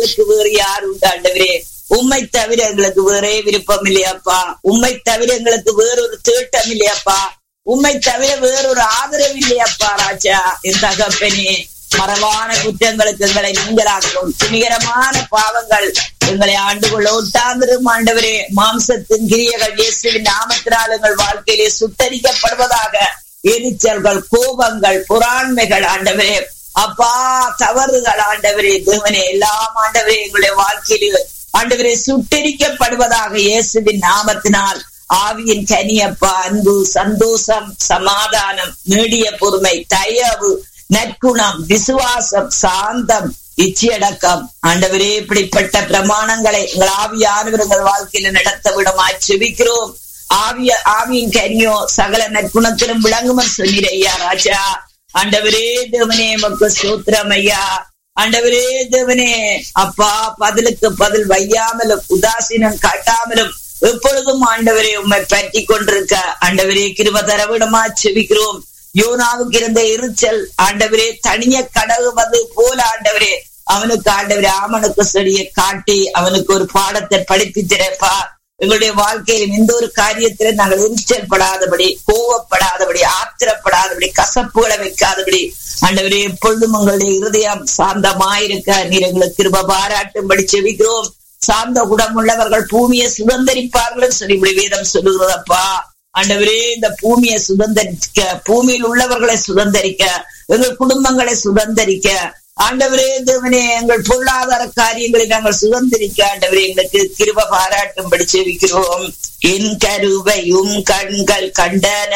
எங்களுக்கு வேறு யார் உண்டு ஆண்டவரே உம்மை தவிர எங்களுக்கு வேறே விருப்பம் இல்லையாப்பா உம்மை தவிர எங்களுக்கு வேறொரு தேட்டம் இல்லையாப்பா உம்மை தவிர வேறொரு ஆதரவு இல்லையாப்பா ராஜா என் தகப்பனே மரபான குற்றங்களுக்கு எங்களை நீங்களாக்கும் துணிகரமான பாவங்கள் எங்களை ஆண்டு கொள்ள ஒட்டாந்திரும் ஆண்டவரே மாம்சத்தின் கிரியைகள் இயேசுவின் நாமத்தினால் எங்கள் வாழ்க்கையிலே சுட்டரிக்கப்படுவதாக எரிச்சல்கள் கோபங்கள் புறாண்மைகள் ஆண்டவரே அப்பா தவறுகள் ஆண்டவரே தேவனே எல்லாம் ஆண்டவரே எங்களுடைய வாழ்க்கையிலே ஆண்டவரே சுட்டரிக்கப்படுவதாக இயேசுவின் நாமத்தினால் ஆவியின் கனியப்பா அன்பு சந்தோஷம் சமாதானம் நீடிய பொறுமை தயவு நற்குணம் விசுவாசம் சாந்தம் இச்சையடக்கம் ஆண்டவரே இப்படிப்பட்ட பிரமாணங்களை எங்கள் ஆவியானவர் எங்கள் வாழ்க்கையில நடத்த விடமாய் செபிக்கிறோம் ஆவிய ஆவியின் கனியோ சகல நற்குணத்திலும் விளங்குமர் சொன்னீர் ஐயா ராஜா ஆண்டவரே தேவனே மக்கள் சூத்திரம் ஐயா ஆண்டவரே தேவனே அப்பா பதிலுக்கு பதில் வையாமலும் உதாசீனம் காட்டாமலும் எப்பொழுதும் ஆண்டவரே உண்மை பற்றி கொண்டிருக்க ஆண்டவரே கிருப தரவிடமா செவிக்கிறோம் யோனாவுக்கு இருந்த எரிச்சல் ஆண்டவரே தனிய கடவுவது போல ஆண்டவரே அவனுக்கு ஆண்டவரே ஆமனுக்கு செடியை காட்டி அவனுக்கு ஒரு பாடத்தை படிப்பித்திரப்பா எங்களுடைய வாழ்க்கையில் எந்த ஒரு காரியத்தில நாங்கள் எரிச்சல் படாதபடி கோவப்படாதபடி ஆத்திரப்படாதபடி கசப்புகளை வைக்காதபடி ஆண்டவரே எப்பொழுதும் உங்களுடைய இருதயம் சாந்தமாயிருக்க நீர் எங்களுக்கு கிருப பாராட்டும்படி செவிக்கிறோம் சார்ந்த குணமுள்ளவர்கள் பூமியை சுதந்திரிப்பார்கள் சொல்லி இப்படி வேதம் சொல்லுகிறதப்பா ஆண்டவரே இந்த பூமியை சுதந்திரிக்க பூமியில் உள்ளவர்களை சுதந்திரிக்க எங்கள் குடும்பங்களை சுதந்திரிக்க ஆண்டவரே தேவனே எங்கள் பொருளாதார காரியங்களை நாங்கள் சுதந்திரிக்க ஆண்டவரே எங்களுக்கு கிருப பாராட்டும்படி செவிக்கிறோம் என் கருவையும் கண்கள் கண்டன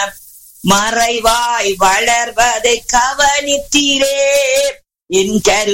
மறைவாய் வளர்வதை கவனித்தீரே என் கரு